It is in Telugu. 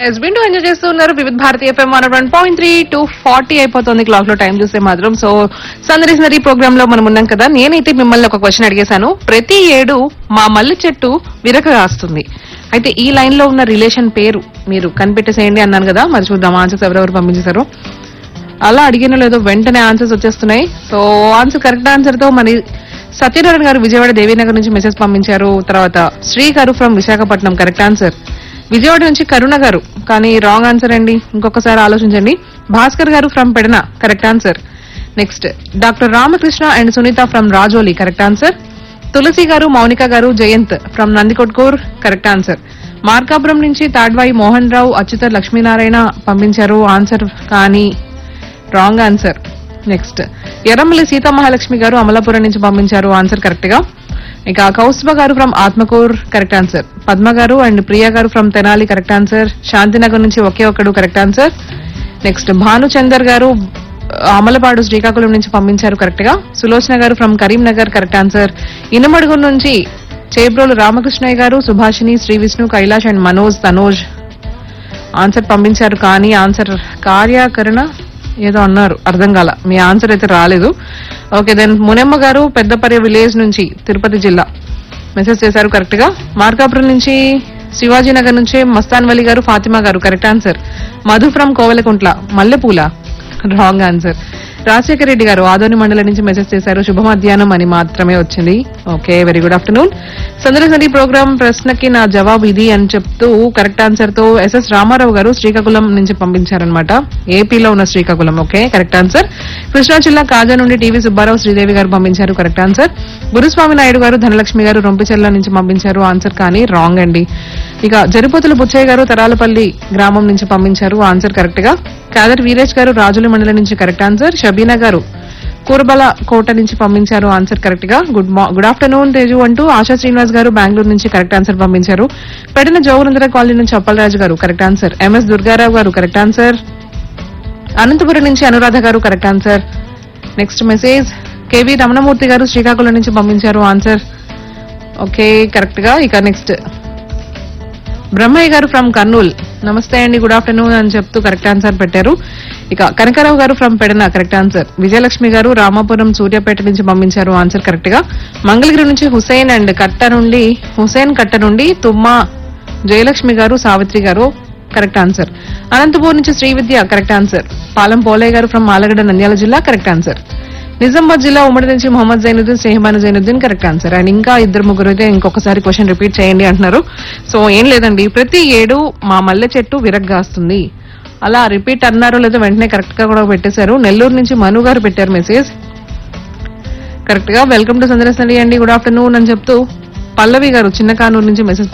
ఎస్ వింటూ ఎంజాయ్ చేస్తూ ఉన్నారు వివిధ భారతీయ FM one one point three two forty అయిపోతుంది క్లాక్ లో టైం చూస్తే మాత్రం సో సందర్శనరీ ప్రోగ్రామ్ లో మనం ఉన్నాం కదా నేనైతే మిమ్మల్ని ఒక క్వశ్చన్ అడిగేశాను ప్రతి ఏడు మా మల్లి చెట్టు విరక కాస్తుంది అయితే ఈ లైన్ లో ఉన్న రిలేషన్ పేరు మీరు కనిపెట్టేసేయండి అన్నాను కదా మరి చూద్దాం ఆన్సర్స్ ఎవరెవరు పంపించేశారు అలా అడిగిన లేదో వెంటనే ఆన్సర్స్ వచ్చేస్తున్నాయి సో ఆన్సర్ కరెక్ట్ ఆన్సర్ తో మరి సత్యనారాయణ గారు విజయవాడ దేవీనగర్ నుంచి మెసేజ్ పంపించారు తర్వాత Shri garu from Visakhapatnam correct answer Vijayawada నుంచి కరుణ గారు కానీ రాంగ్ ఆన్సర్ అండి ఇంకొకసారి ఆలోచించండి Bhaskar garu from Pedana correct answer next doctor Ramakrishna and Sunitha from Rajoli correct answer Tulasi garu Mounika garu Jayanth from Nandikotkur correct answer Markapuram నుంచి తాడ్వాయి మోహన్ రావు అచ్యుత లక్ష్మీనారాయణ పంపించారు ఆన్సర్ కానీ wrong answer next Erramalli Seethamahalakshmi garu Amalapuram నుంచి పంపించారు ఆన్సర్ కరెక్ట్ గా ఇక Kaustubha garu from Atmakur correct answer Padma garu and Priya garu from Tenali correct answer Shantinagar నుంచి ఒకే ఒక్కడు కరెక్ట్ ఆన్సర్ నెక్స్ట్ భానుచందర్ గారు అమలపాడు శ్రీకాకుళం నుంచి పంపించారు కరెక్ట్ గా Sulochana garu from Karimnagar correct answer Inamadugu నుంచి చేబ్రోలు రామకృష్ణయ్య గారు సుభాషిణి శ్రీ విష్ణు కైలాష్ అండ్ మనోజ్ తనోజ్ ఆన్సర్ పంపించారు కానీ ఆన్సర్ కార్యాకరణ ఏదో అన్నారు అర్థం కాల మీ ఆన్సర్ అయితే రాలేదు ఓకే దెన్ మునెమ్మ గారు పెద్దపర్య విలేజ్ నుంచి తిరుపతి జిల్లా మెసేజ్ చేశారు కరెక్ట్ గా మార్కాపురం నుంచి శివాజీనగర్ నుంచి మస్తాన్ వలి garu Fatima garu correct answer Madhu from Kovelakuntla మల్లెపూల రాంగ్ ఆన్సర్ రాజశేఖర రెడ్డి గారు ఆదోని మండలం నుంచి మెసేజ్ చేశారు శుభ మధ్యాహ్నం అని మాత్రమే వచ్చింది ఓకే వెరీ గుడ్ ఆఫ్టర్నూన్ సందర్శన ప్రోగ్రామ్ ప్రశ్నకి నా జవాబు ఇది అని చెప్తూ కరెక్ట్ ఆన్సర్ తో ఎస్ఎస్ రామారావు గారు శ్రీకాకుళం నుంచి పంపించారనమాట ఏపీలో ఉన్న Srikakulam okay correct answer Krishna జిల్లా కాజా నుండి టీవీ సుబ్బారావు శ్రీదేవి గారు పంపించారు కరెక్ట్ ఆన్సర్ గురుస్వామి నాయుడు గారు ధనలక్ష్మి గారు రొంపిచెల్ల నుంచి పంపించారు ఆన్సర్ కానీ రాంగ్ అండి ఇక జరిపోతుల బుచ్చయ్య గారు తరాలపల్లి గ్రామం నుంచి పంపించారు ఆన్సర్ కరెక్ట్ గా కాదర్ వీరేష్ గారు రాజుల మండలం నుంచి కరెక్ట్ ఆన్సర్ షబీనా గారు కూరబల కోట నుంచి పంపించారు ఆన్సర్ కరెక్ట్ గా గుడ్ మా గుడ్ ఆఫ్టర్నూన్ తేజు అంటూ ఆశా శ్రీనివాస్ గారు బెంగళూరు నుంచి కరెక్ట్ ఆన్సర్ పంపించారు పెట్టిన జోగునందర కాలనీ నుంచి అప్పలరాజు గారు కరెక్ట్ ఆన్సర్ ఎంఎస్ దుర్గారావు గారు కరెక్ట్ ఆన్సర్ అనంతపురం నుంచి Anuradha garu correct answer next message KV Ramanamurthy garu Srikakulam నుంచి పంపించారు ఆన్సర్ ఓకే కరెక్ట్ గా ఇక నెక్స్ట్ బ్రహ్మయ్య గారు ఫ్రమ్ కర్నూల్ నమస్తే అండి గుడ్ ఆఫ్టర్నూన్ అని చెప్తూ కరెక్ట్ ఆన్సర్ పెట్టారు ఇక Kanakarao garu from Pedana correct answer Vijayalakshmi garu Ramapuram Suryapet నుంచి పంపించారు ఆన్సర్ కరెక్ట్ గా మంగళగిరి నుంచి హుసేన్ అండ్ కట్ట నుండి హుసేన్ కట్ట నుండి తుమ్మా జయలక్ష్మి గారు సావిత్రి గారు కరెక్ట్ ఆన్సర్ అనంతపూర్ నుంచి Srividya correct answer Palem Polaiah garu from Allagadda Nandyal జిల్లా కరెక్ట్ ఆన్సర్ నిజామాబాద్ జిల్లా ఉమ్మడి నుంచి మొహమ్మద్ జైనుద్దీన్ స్నేహమాన్ జైనుద్దీన్ కరెక్ట్ ఆన్సర్ అండ్ ఇంకా ఇద్దరు ముగ్గురు అయితే ఇంకొకసారి క్వశ్చన్ రిపీట్ చేయండి అంటున్నారు సో ఏం లేదండి ప్రతి ఏడు మా మల్లె చెట్టు విరగ్గాస్తుంది అలా రిపీట్ అన్నారో లేదో వెంటనే కరెక్ట్ గా కూడా పెట్టేశారు నెల్లూరు నుంచి మను గారు పెట్టారు మెసేజ్ కరెక్ట్ గా వెల్కమ్ టు సందర్శనడి అండి గుడ్ ఆఫ్టర్నూన్ అని చెప్తూ పల్లవి గారు చిన్న కానూరు నుంచి మెసేజ్